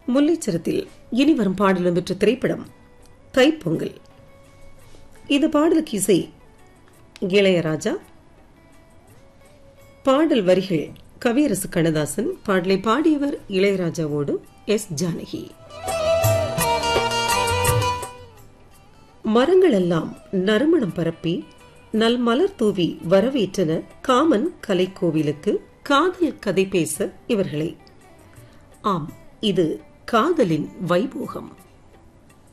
முல்லைச்சரத்தில் இனி வரும் பாடலும் பெற்ற திரைப்படம் தைப்பொங்கல் இந்த பாடலுக்கு இசை இளையராஜா பாடல் வரிகள் கவியரசு கண்ணதாசன் பாடலை பாடியவர் இளையராஜாவோடு எஸ் ஜானகி மரங்களெல்லாம் நறுமணம் பரப்பி நல் மலர் தூவி வரவேற்றன காமன் கலைக்கோவிலுக்கு காதல் கதை பேச இவர்களை ஆம் இது காதலின் வைபோகம்